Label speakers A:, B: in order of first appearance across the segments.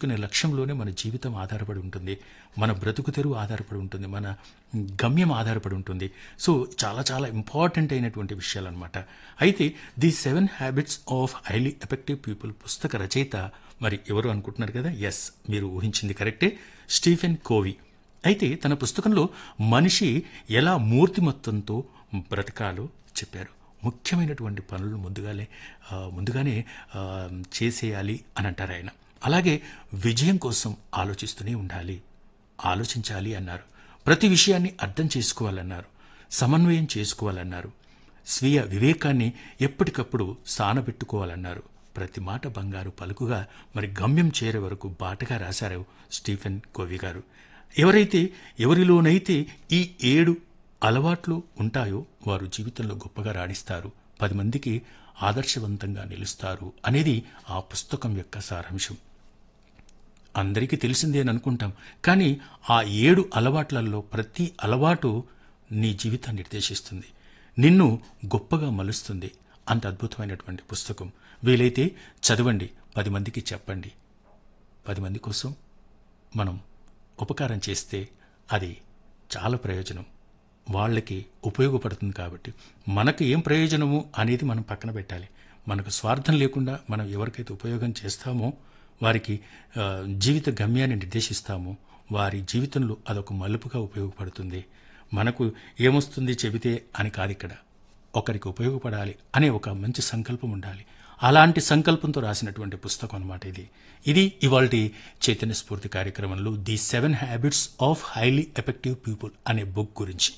A: సాధించుకునే లక్ష్యంలోనే మన జీవితం ఆధారపడి ఉంటుంది మన బ్రతుకు తెరువు ఆధారపడి ఉంటుంది మన గమ్యం ఆధారపడి ఉంటుంది సో చాలా చాలా ఇంపార్టెంట్ అయినటువంటి విషయాలు అనమాట అయితే the seven habits of highly effective people పుస్తక రచయిత మరి ఎవరు అనుకుంటున్నారు కదా ఎస్ మీరు ఊహించింది కరెక్టే స్టీఫెన్ కోవి అయితే తన పుస్తకంలో మనిషి ఎలా మూర్తిమత్వంతో బ్రతకాలో చెప్పారు ముఖ్యమైనటువంటి పనులు ముందుగానే ఆ, ముందుగానే ఆ, చేసేయాలి అని అంటారు ఆయన అలాగే విజయం కోసం ఆలోచిస్తూనే ఉండాలి ఆలోచించాలి అన్నారు ప్రతి విషయాన్ని అర్థం చేసుకోవాలన్నారు సమన్వయం చేసుకోవాలన్నారు స్వీయ వివేకాన్ని ఎప్పటికప్పుడు సానబెట్టుకోవాలన్నారు ప్రతి మాట బంగారు పలుకుగా మరి గమ్యం చేరే వరకు బాటగా రాశారు స్టీఫెన్ కోవి గారు ఎవరైతే ఎవరిలోనైతే ఈ ఏడు అలవాట్లు ఉంటాయో వారు జీవితంలో గొప్పగా రాణిస్తారు పది మందికి ఆదర్శవంతంగా నిలుస్తారు అనేది ఆ పుస్తకం యొక్క సారాంశం అందరికీ తెలిసిందే అని అనుకుంటాం కానీ ఆ ఏడు అలవాట్లలో ప్రతి అలవాటు నీ జీవితాన్ని నిర్దేశిస్తుంది నిన్ను గొప్పగా మలుస్తుంది అంత అద్భుతమైనటువంటి పుస్తకం వీలైతే చదవండి పది మందికి చెప్పండి పది మంది కోసం మనం ఉపకారం చేస్తే అది చాలా ప్రయోజనం వాళ్ళకి ఉపయోగపడుతుంది కాబట్టి మనకు ఏం ప్రయోజనము అనేది మనం పక్కన పెట్టాలి మనకు స్వార్థం లేకుండా మనం ఎవరికైతే ఉపయోగం చేస్తామో వారికి ఆ, జీవిత గమ్యాన్ని నిర్దేశిస్తామో వారి జీవితంలో అదొక మలుపుగా ఉపయోగపడుతుంది మనకు ఏమొస్తుంది చెబితే అని కాదు ఇక్కడ ఒకరికి ఉపయోగపడాలి అనే ఒక మంచి సంకల్పం ఉండాలి అలాంటి సంకల్పంతో రాసినటువంటి పుస్తకం అన్నమాట ఇది ఇది ఇవాళ చైతన్య స్ఫూర్తి కార్యక్రమంలో the seven habits of highly effective people అనే బుక్ గురించి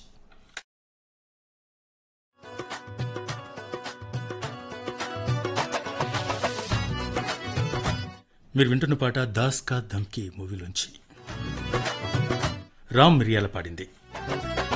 A: మీరు వింటున్న పాట దాస్ కా ధమ్కి మూవీలోంచి రామ్ మిరియాల పాడింది